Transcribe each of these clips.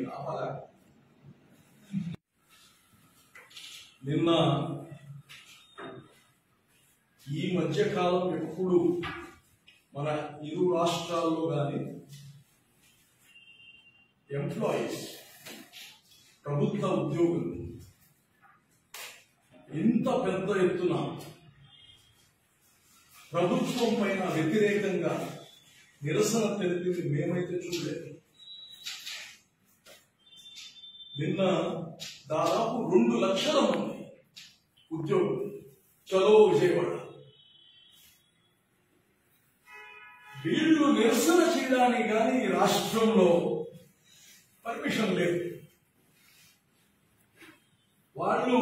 ఆపాలా నిన్న ఈ మధ్య కాలం ఎప్పుడు మన ఇరు రాష్ట్రాల్లో కానీ ఎంప్లాయీస్ ప్రభుత్వ ఉద్యోగులు ఇంత పెద్ద ఎత్తున ప్రభుత్వం పైన వ్యతిరేకంగా నిరసన తెలిపింది మేమైతే చూడలేదు నిన్న దాదాపు రెండు లక్షల మంది ఉద్యోగులు చలో విజయవాడ వీళ్ళు నిరసన చేయడానికి కానీ ఈ రాష్ట్రంలో పర్మిషన్ లేదు వాళ్ళు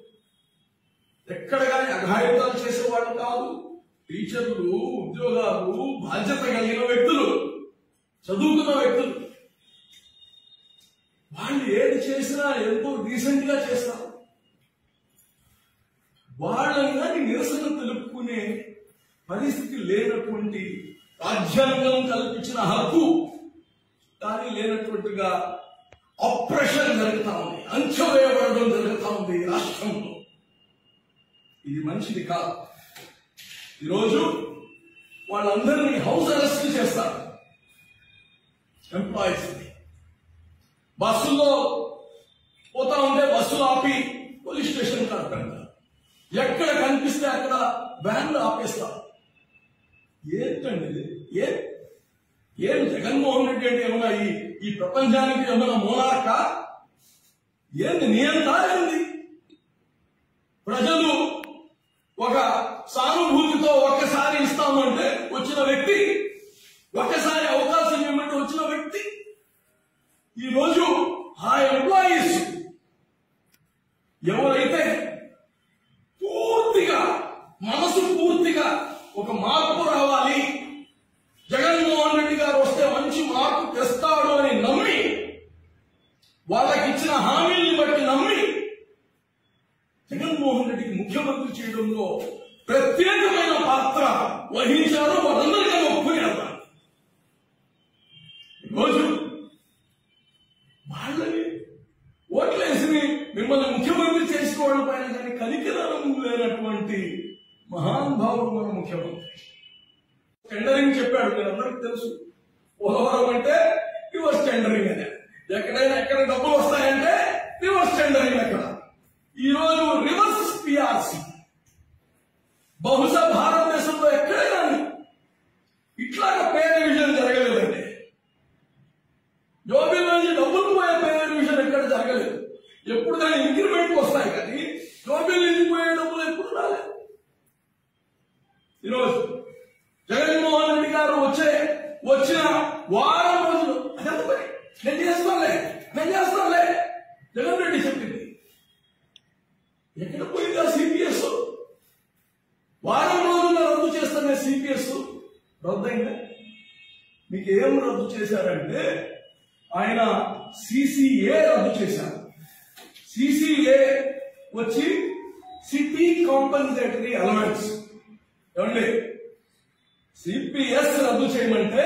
ఎక్కడ కానీ అఘాయితాలు చేసేవాళ్ళు కాదు టీచర్లు ఉద్యోగాలు బాధ్యత కలిగిన వ్యక్తులు చదువుకున్న వ్యక్తులు వాళ్ళు ఏది చేసినా ఎంతో డీసెంట్ గా చేస్తారు వాళ్ళని కానీ నిరసన తెలుపుకునే పరిస్థితి లేనటువంటి రాజ్యాంగం కల్పించిన హక్కు కానీ లేనటువంటిగా ఆపరేషన్ జరుగుతా ఉంది అంచవేయబడడం జరుగుతా ఉంది ఈ రాష్ట్రంలో ఇది మంచిది కాదు ఈరోజు వాళ్ళందరినీ హౌస్ అరెస్ట్ చేస్తారు ఎంప్లాయీస్ బస్సులో పోతా ఉంటే బస్సులు ఆపి పోలీస్ స్టేషన్ కడతారు ఎక్కడ కనిపిస్తే అక్కడ వ్యాన్లు ఆపేస్తారు ఏంటండి ఇది ఏ ఏం జగన్మోహన్ రెడ్డి అంటే ఏమన్నా ఈ ఈ ప్రపంచానికి ఏమన్నా మోనార్క ఏంది నియంత ఏంది ప్రజలు ఒక సానుభూతితో ఒక్కసారి ఇస్తామంటే వచ్చిన వ్యక్తి ఒక్కసారి అవకాశం ఇవ్వమంటే వచ్చిన వ్యక్తి ఈ రోజు ఆ ఎంప్లాయీస్ ఎవరైతే పూర్తిగా మనసు పూర్తిగా ఒక మార్పు రావాలి జగన్మోహన్ రెడ్డి గారు వస్తే మంచి మార్పు తెస్తాడు అని నమ్మి వాళ్ళకి ఇచ్చిన హామీని బట్టి నమ్మి జగన్మోహన్ రెడ్డికి ముఖ్యమంత్రి చేయడంలో ప్రత్యేకమైన పాత్ర వహించారు వాళ్ళందరికీ ఒప్పుకునేవారు ఈరోజు వాళ్ళని ఓట్లేసి మిమ్మల్ని ముఖ్యమంత్రి చేసిన వాళ్ళ పైన కానీ కనికరం లేనటువంటి మహానుభావుడు మన ముఖ్యమంత్రి టెండరింగ్ చెప్పాడు మీరందరికీ తెలుసు పోలవరం అంటే రివర్స్ టెండరింగ్ అనే ఎక్కడైనా ఎక్కడ డబ్బులు వస్తాయంటే రివర్స్ టెండరింగ్ అక్కడ ఈ రోజు రివర్స్ పిఆర్సి బహుశా భారతదేశంలో ఎక్కడే కానీ ఇట్లాగా పే రివిజన్ జరగలేదండి జోబీల నుంచి డబ్బులు పోయే పే రివిజన్ ఎక్కడ జరగలేదు ఎప్పుడు కానీ ఇంక్రిమెంట్ వస్తాయి కానీ జోబీల నుంచి పోయే డబ్బులు ఎప్పుడు రాలేదు ఈరోజు జగన్మోహన్ రెడ్డి గారు వచ్చే వచ్చిన వారం రోజులు అదంతా పని నేను చేస్తానులే నేను చేస్తానులే జగన్ రెడ్డి చెప్పింది ఎక్కడ పోయిందా సిపిఎస్ వారం రోజుల్లో రద్దు చేస్తున్న సిపిఎస్ రద్దయిందా మీకు ఏం రద్దు చేశారంటే ఆయన సిసిఏ రద్దు చేశారు సిసిఏ వచ్చి సిటీ కాంపన్సేటరీ అలవెన్స్ ఏమండి సిపిఎస్ రద్దు చేయమంటే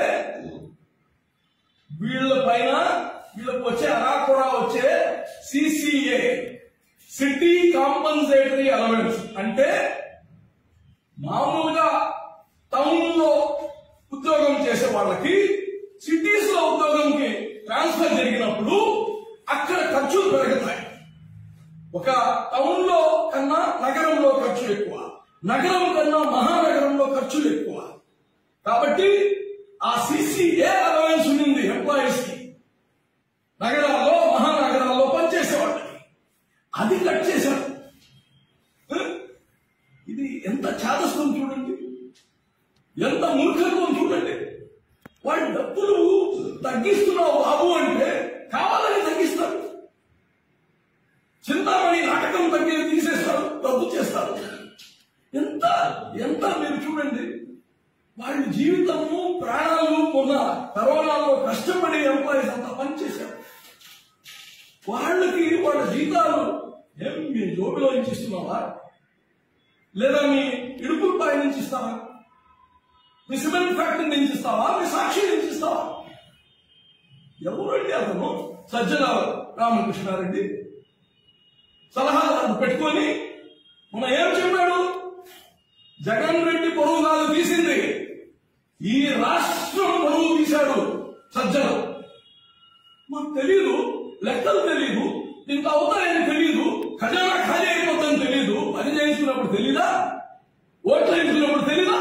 వీళ్ళ పైన వీళ్ళకి వచ్చే అరాకొరా వచ్చే సిసిఏ సిటీ కాంపన్సేటరీ అలవెన్స్ అంటే మామూలుగా టౌన్ లో ఉద్యోగం చేసే వాళ్ళకి సిటీస్ లో ఉద్యోగంకి ట్రాన్స్ఫర్ జరిగినప్పుడు అక్కడ ఖర్చులు పెరుగుతాయి ఒక టౌన్ లో కన్నా నగరంలో ఖర్చు ఎక్కువ నగరం కన్నా మహానగరంలో ఖర్చులు ఎక్కువ కాబట్టి ఆ సిసిఏ అలవెన్స్ ఉంది ఎంప్లాయీస్ కి నగరాల్లో మహానగరాల్లో పనిచేసే వాళ్ళకి అది కట్ చేశారు హ? ఇది ఎంత చాదస్తం చూడండి ఎంత మూర్ఖత్వం చూడండి వాడి డబ్బులు తగ్గిస్తున్నావు బాబు అంటే కావాలని తగ్గిస్తారు చింతామణి నాటకం తగ్గి తీసేస్తారు రద్దు చేస్తారు ఎంత ఎంత మీరు చూడండి వాళ్ళ జీవితము ప్రాణాలు మొన్న కరోనాలో కష్టపడి ఎంప్లాయీస్ అంతా పనిచేశారు వాళ్ళకి వాళ్ళ జీతాలు ఏం మీ జోబిలో నుంచి ఇస్తున్నావా లేదా మీ ఇడుపులపై నుంచి ఇస్తావా మీ సిమెంట్ ఫ్యాక్టరీ నుంచి ఇస్తావా మీ సాక్షి నుంచి ఇస్తావా ఎవరండి అతను సజ్జల రామకృష్ణారెడ్డి సలహాదారు పెట్టుకొని మన ఏం చెప్పాడు జగన్ రెడ్డి పొరుగు కాదు తీసింది ఈ రాష్ట్రం పొరుగు తీశాడు సజ్జల మాకు తెలియదు లెక్కలు తెలియదు ఇంత అవుతాయని తెలియదు ఖజానా ఖాళీ అయిపోతుందని తెలియదు పని చేయించుకున్నప్పుడు తెలీదా ఓట్లు వేయించుకున్నప్పుడు తెలీదా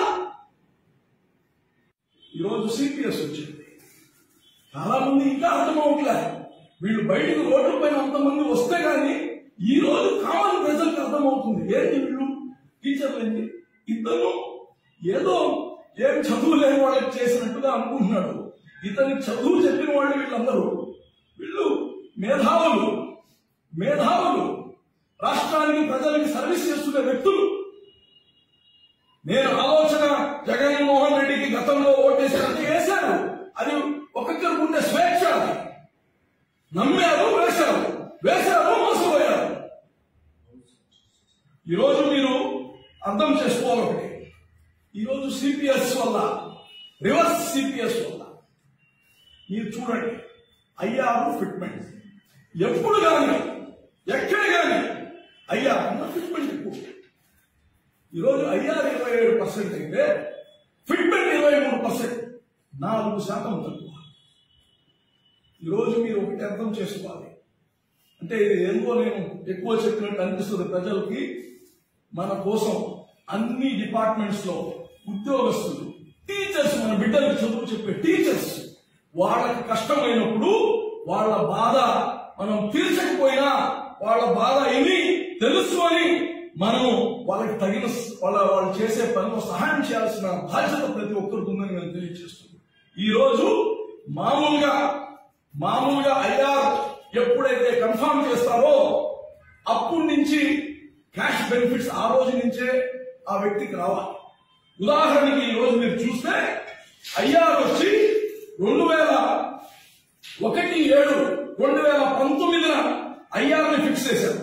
ఈరోజు సిపిఎస్ వచ్చింది చాలా మంది ఇంకా అర్థమవట్లే వీళ్ళు బయటకు రోడ్ల పైన అంతమంది వస్తే గాని ఈ రోజు కామన్ ప్రజలకు అర్థమవుతుంది ఏంటి వీళ్ళు టీచర్లు ఏంటి ఇతను ఏదో ఏం చదువు లేని వాళ్ళకి చేసినట్టుగా అనుకుంటున్నాడు ఇతనికి చదువు చెప్పిన వాళ్ళు వీళ్ళందరూ వీళ్ళు మేధావులు మేధావులు రాష్ట్రానికి ప్రజలకి సర్వీస్ చేస్తున్న వ్యక్తులు నేను ఆలోచన జగన్మోహన్ రెడ్డికి గతంలో ఓటేసినట్టు వేశారు అది ఒక్కొక్కరికి ఉండే స్వేచ్ఛ అది. నమ్మారు వేశారు వేశారు మోసపోయారు ఈరోజు మీరు అర్థం చేసుకోవాలి ఒకటి ఈరోజు సిపిఎస్ వల్ల రివర్స్ సిపిఎస్ వల్ల మీరు చూడండి ఐఆర్ ఫిట్మెంట్ ఎప్పుడు కానీ ఎక్కడ కానీ ఐఆర్ ఫిట్మెంట్ ఎక్కువ ఈరోజు ఐఆర్ ఇరవై ఏడు పర్సెంట్ అయితే ఫిట్మెంట్ ఇరవై మూడు పర్సెంట్ నాలుగు శాతం తక్కువ ఈరోజు మీరు ఒకటి అర్థం చేసుకోవాలి అంటే ఇది ఏందో నేను ఎక్కువ చెప్పినట్టు అనిపిస్తుంది ప్రజలకి మన కోసం అన్ని డిపార్ట్మెంట్స్ లో ఉద్యోగస్తులు టీచర్స్ మన బిడ్డలకు చదువు చెప్పే టీచర్స్ వాళ్ళకి కష్టమైనప్పుడు వాళ్ళ బాధ మనం తీర్చకపోయినా వాళ్ళ బాధ ఏమి తెలుసుకొని మనం వాళ్ళకి తగిన స- వాళ్ళ వాళ్ళు చేసే పనిలో సహాయం చేయాల్సిన బాధ్యత ప్రతి ఒక్కరికి ఉందని నేను తెలియజేస్తున్నాను ఈ రోజు మామూలుగా మామూలుగా ఐఆర్ ఎప్పుడైతే కన్ఫర్మ్ చేస్తారో అప్పటి నుంచి క్యాష్ బెనిఫిట్స్ ఆ రోజు నుంచే ఆ వ్యక్తికి రావాలి ఉదాహరణకి ఈ రోజు మీరు చూస్తే ఐఆర్ వచ్చి రెండు వేల ఒకటి ఏడు రెండు వేల పంతొమ్మిదిన ఐఆర్ని ఫిక్స్ చేశారు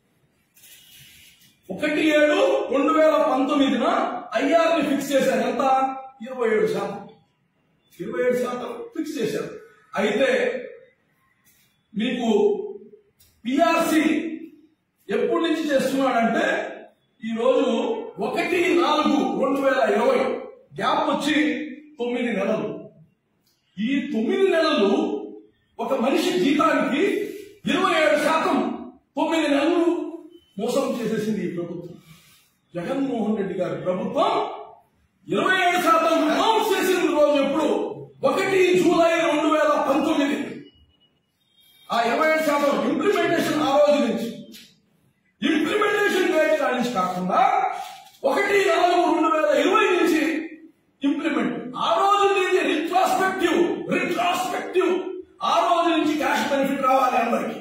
ఒకటి ఏడు రెండు వేల పంతొమ్మిదిన ఐఆర్ని ఫిక్స్ చేశారు ఎంత ఇరవై ఏడు శాతం ఇరవై ఏడు శాతం ఫిక్స్ చేశారు అయితే మీకు పిఆర్సి ఎప్పటి నుంచి చేస్తున్నాడంటే ఈ రోజు ఒకటి నాలుగు రెండు వేల ఇరవై గ్యాప్ వచ్చి తొమ్మిది నెలలు ఈ తొమ్మిది నెలలు ఒక మనిషి జీతానికి ఇరవై ఏడు శాతం తొమ్మిది నెలలు మోసం చేసేసింది ఈ ప్రభుత్వం జగన్మోహన్ రెడ్డి గారి ప్రభుత్వం ఇరవై ఏడు శాతం అనౌన్స్ చేసిన రోజు ఎప్పుడు ఒకటి జూలై రెండు వేల పంతొమ్మిది ఆ ఇరవై ఏడు శాతం ఇంప్లిమెంటేషన్ ఆ రోజు నుంచి ఇంప్లిమెంటేషన్ డేట్ కాడి నుంచి కాకుండా ఒకటి నాలుగు రెండు వేల ఇరవై నుంచి ఇంప్లిమెంట్ ఆ రోజు నుంచి రిట్రాస్పెక్టివ్ రిట్రాస్పెక్టివ్ ఆ రోజు నుంచి క్యాష్ బెనిఫిట్ రావాలి అందరికి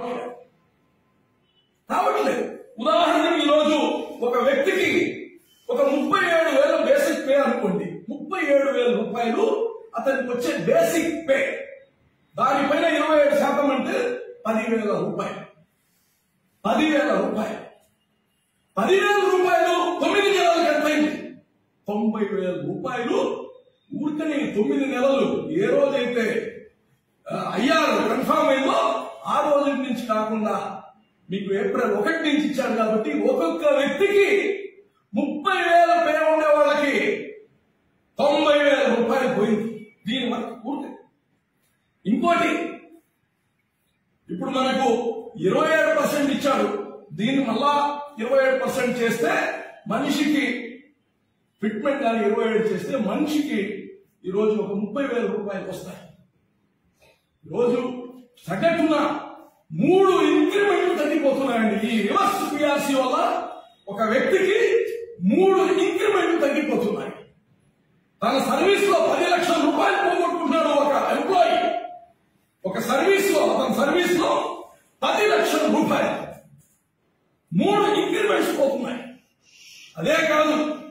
రావట్లేదు ఉదాహరణకి ఈ రోజు ఒక వ్యక్తికి ఒక ముప్పై ఏడు వేల బేసిక్ పే అనుకోండి ముప్పై ఏడు వేల రూపాయలు అతనికి వచ్చే బేసిక్ పే దానిపైన ఇరవై ఏడు శాతం అంటే పదివేల రూపాయలు పదివేల రూపాయలు పదివేల రూపాయలు తొమ్మిది నెలలకు ఎంతైంది తొంభై వేల రూపాయలు ఊరికనే తొమ్మిది నెలలు ఏ రోజైతే ఆ, అయ్యారు కన్ఫామ్ అయిందో ఆ రోజు నుంచి కాకుండా మీకు ఏప్రిల్ ఒకటి నుంచి ఇచ్చారు కాబట్టి ఒక్కొక్క వ్యక్తికి ముప్పై వేల పే ఉండే వాళ్ళకి తొంభై వేల రూపాయలు పోయింది దీని వరకు పూర్తి ఇంకోటి ఇప్పుడు మనకు ఇరవై ఏడు పర్సెంట్ ఇచ్చాడు దీన్ని మళ్ళా ఇరవై ఏడు పర్సెంట్ చేస్తే మనిషికి ఫిట్మెంట్ కానీ ఇరవై ఏడు చేస్తే మనిషికి ఈరోజు ఒక ముప్పై వేల రూపాయలు వస్తాయి రోజు సగటున మూడు ఇంక్రిమెంట్లు తగ్గిపోతున్నాయండి ఈ రివర్స్ పిఆర్సీ వల్ల ఒక వ్యక్తికి మూడు ఇంక్రిమెంట్లు తగ్గిపోతున్నాయి తన సర్వీస్ లో పది లక్షల రూపాయలు పోగొట్టుకుంటున్నాడు ఒక ఎంప్లాయీ ఒక సర్వీస్ లో తన సర్వీస్ లో పది లక్షల రూపాయలు మూడు ఇంక్రిమెంట్స్ పోతున్నాయి అదే కాదు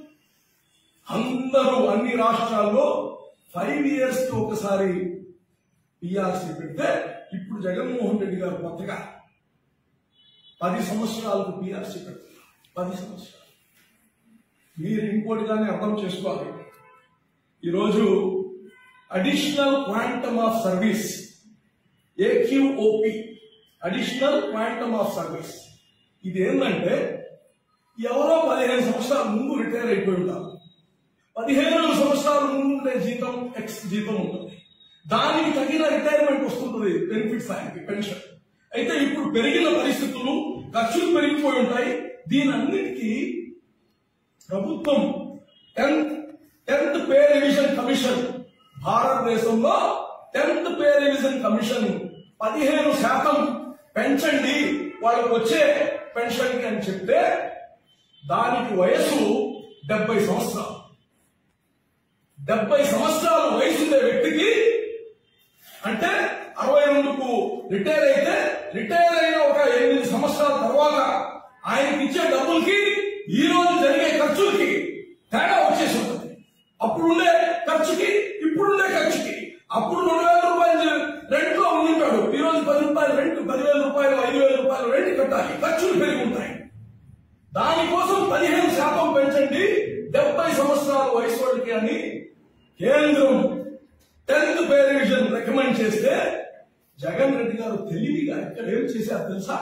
అందరూ అన్ని రాష్ట్రాల్లో ఫైవ్ ఇయర్స్ కి ఒకసారి పిఆర్సీ పెడితే ఇప్పుడు జగన్మోహన్ రెడ్డి గారు కొత్తగా పది సంవత్సరాలకు పిఆర్సీ పెడుతున్నారు పది సంవత్సరాలు మీరు ఇంకోటిగానే అర్థం చేసుకోవాలి ఈరోజు additional quantum of service AQOP additional quantum of service ఇది ఏంటంటే ఎవరో పదిహేను సంవత్సరాల ముందు రిటైర్ అయిపోయి ఉంటారు పదిహేను సంవత్సరాల ముందు ఉండే జీతం ఎక్స్ జీతం ఉంటుంది దానికి తగిన రిటైర్మెంట్ వస్తుంటుంది బెనిఫిట్స్ ఆయనకి పెన్షన్ అయితే ఇప్పుడు పెరిగిన పరిస్థితులు ఖర్చులు పెరిగిపోయి ఉంటాయి దీని అన్నిటికీ ప్రభుత్వం tenth tenth pay revision commission భారతదేశంలో టెన్త్ పే రివిజన్ కమిషన్ పదిహేను శాతం పెంచండి వాళ్ళకు వచ్చే పెన్షన్ కి అని చెప్తే దానికి వయసు డెబ్బై సంవత్సరాలు డెబ్బై సంవత్సరాల వయసు ఉండే వ్యక్తికి అంటే అరవై రెండుకు రిటైర్ అయితే రిటైర్ అయిన ఒక ఎనిమిది సంవత్సరాల తర్వాత ఆయనకి ఇచ్చే డబ్బులకి ఈ రోజు జరిగే ఖర్చులకి తేడా వచ్చేసి ఉంటుంది అప్పుడుండే ఖర్చుకి ఇప్పుడుండే ఖర్చుకి అప్పుడు రెండు వేల రూపాయలు రెంట్ లో ఉంటాడు ఈ రోజు పది రూపాయలు రెంట్ పదివేల రూపాయలు ఐదు వేల రూపాయలు రెంట్ కట్టాలి ఖర్చులు పెరిగి ఉంటాయి దానికోసం పదిహేను శాతం పెంచండి డెబ్బై సంవత్సరాల వయసు వాళ్ళకి అని కేంద్రం టెన్త్ పే రివిజన్ రికమెండ్ చేస్తే జగన్ రెడ్డి గారు తెలివిగా ఇక్కడ ఏం చేశారు తెలుసా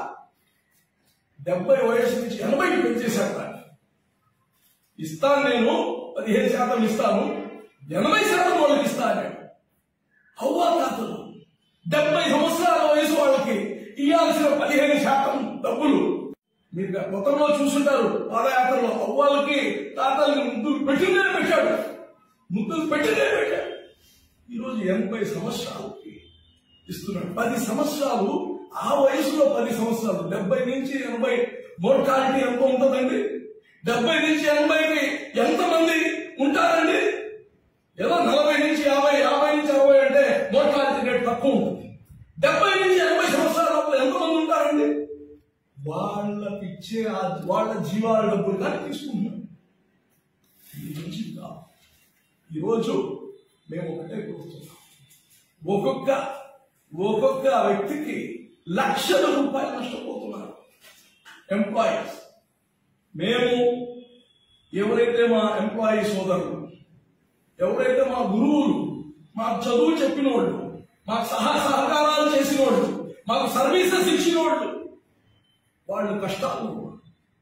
డెబ్బై వయసు నుంచి ఎనభైకి పెంచేశారు దాన్ని ఇస్తాను నేను పదిహేను శాతం ఇస్తాను ఎనభై శాతం వాళ్ళకి ఇస్తాను నేను అవ్వా తాతలు డెబ్బై సంవత్సరాల వయసు వాళ్ళకి ఇవ్వాల్సిన పదిహేను శాతం డబ్బులు మీరు గతంలో చూసుంటారు పాదయాత్రలో అవ్వాలకి తాతలకి ముద్దులు పెట్టిందే పెట్టాడు ముద్దులు పెట్టిందే పెట్టాడు ఈరోజు ఎనభై సంవత్సరాలకి ఇస్తున్నాడు పది సంవత్సరాలు ఆ వయసులో పది సంవత్సరాలు డెబ్బై నుంచి ఎనభై మోర్టాలిటీ ఎంత ఉంటుందండి డెబ్బై నుంచి ఎనభైకి ఎంతమంది ఉంటారండి ఏదో నలభై నుంచి యాభై యాభై నుంచి అరవై అంటే మోర్టాలిటీ రేట్ తక్కువ ఉంటుంది డెబ్బై నుంచి ఎనభై సంవత్సరాల లోపల ఎంతమంది ఉంటారండి వాళ్ళకి ఇచ్చే ఆ- వాళ్ళ జీవాల డబ్బులు కానీ తీసుకుంటున్నారు ఈ నుంచి కాదు. ఈరోజు మేము ఒకటే కోరుతున్నాం ఒక్కొక్క ఒక్కొక్క వ్యక్తికి లక్షల రూపాయలు నష్టపోతున్నారు ఎంప్లాయీస్ మేము ఎవరైతే మా ఎంప్లాయీ సోదరులు ఎవరైతే మా గురువులు మాకు చదువు చెప్పిన వాళ్ళు మాకు సహా సహకారాలు చేసిన వాళ్ళు మాకు సర్వీసెస్ ఇచ్చిన వాళ్ళు వాళ్ళు కష్టాల్లో ఉన్నారు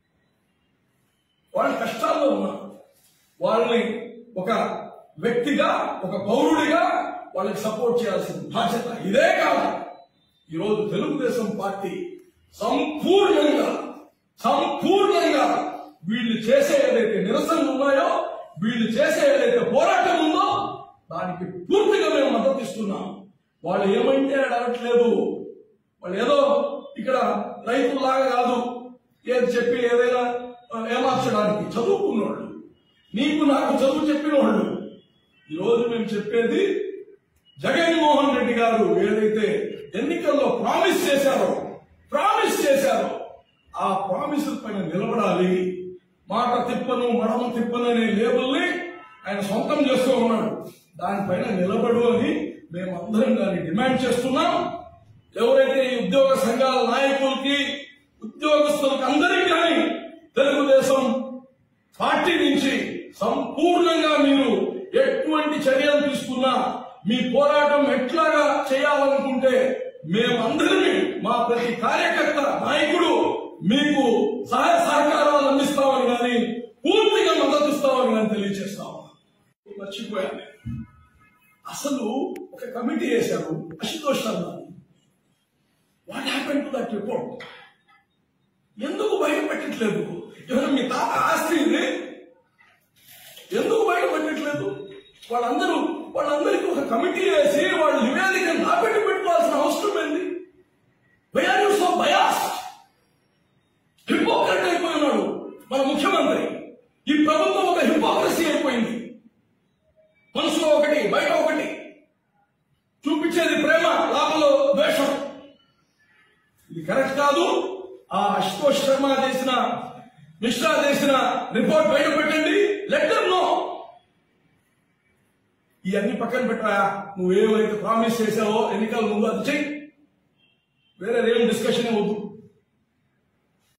వాళ్ళు కష్టాల్లో ఉన్నారు వాళ్ళని ఒక వ్యక్తిగా ఒక పౌరుడిగా వాళ్ళకి సపోర్ట్ చేయాల్సిన బాధ్యత ఇదే కాదు ఈరోజు తెలుగుదేశం పార్టీ సంపూర్ణంగా సంపూర్ణంగా వీళ్ళు చేసే ఏదైతే నిరసనలు ఉన్నాయో వీళ్ళు చేసే ఏదైతే పోరాటం ఉందో దానికి పూర్తిగా మేము మద్దతు ఇస్తున్నాం వాళ్ళు ఏమంటే అడగట్లేదు వాళ్ళు ఏదో ఇక్కడ రైతుల్లాగా కాదు ఏది చెప్పి ఏదైనా ఆ, ఏమార్చడానికి చదువుకున్నోళ్ళు నీకు నాకు చదువు చెప్పిన వాళ్ళు ఈరోజు మేము చెప్పేది జగన్మోహన్ రెడ్డి గారు ఏదైతే ఎన్నికల్లో ప్రామిస్ చేశారో ప్రామిస్ చేశారో ఆ ప్రామిస్ పైన నిలబడాలి మాట తిప్పను మడమ తిప్పను అనే లేబుల్ని ఆయన సొంతం చేస్తూ ఉన్నాడు దానిపైన నిలబడు అని మేము అందరం దాన్ని డిమాండ్ చేస్తున్నాం ఎవరైతే ఈ ఉద్యోగ సంఘాల నాయకులకి ఉద్యోగస్తులకు అందరికీ కానీ తెలుగుదేశం పార్టీ నుంచి సంపూర్ణంగా మీరు ఎటువంటి చర్యలు తీసుకున్నా మీ పోరాటం ఎట్లాగా చేయాలనుకుంటే మేమందరినీ మా ప్రతి కార్యకర్త నాయకుడు మీకు సహాయ సహకారాలు అందిస్తామని కానీ పూర్తిగా మద్దతు ఇస్తామని కానీ తెలియజేస్తాం మర్చిపోయాను అసలు ఒక కమిటీ వేశారు Ashutosh Sharma what happen to that report ఎందుకు బయట పెట్టట్లేదు ఏమైనా మీ తాత ఆస్తి ఇది ఎందుకు బయట పెట్టట్లేదు వాళ్ళందరూ వాళ్ళందరికీ ఒక కమిటీ వేసి వాళ్ళు నివేదిక నాపెట్టి పెట్టుకోవాల్సిన అవసరం ఏంది why are you so bias hypocrite అయిపోయినాడు మన ముఖ్యమంత్రి ఈ ప్రభుత్వం ఒక హిపోక్రసీ అయిపోయింది మనసులో ఒకటి బయట ఒకటి చూపించేది ప్రేమ లోపల ద్వేషం ఇది కరెక్ట్ కాదు ఆ అశుతోష్ శర్మ చేసిన మిశ్రా చేసిన రిపోర్ట్ బయట పెట్టండి లెటర్ నో ఇవన్నీ పక్కన పెట్టరా నువ్వేమైతే ప్రామిస్ చేసావో ఎన్నికల ముందు అది చెయ్యి వేరే ఏం డిస్కషన్ వద్దు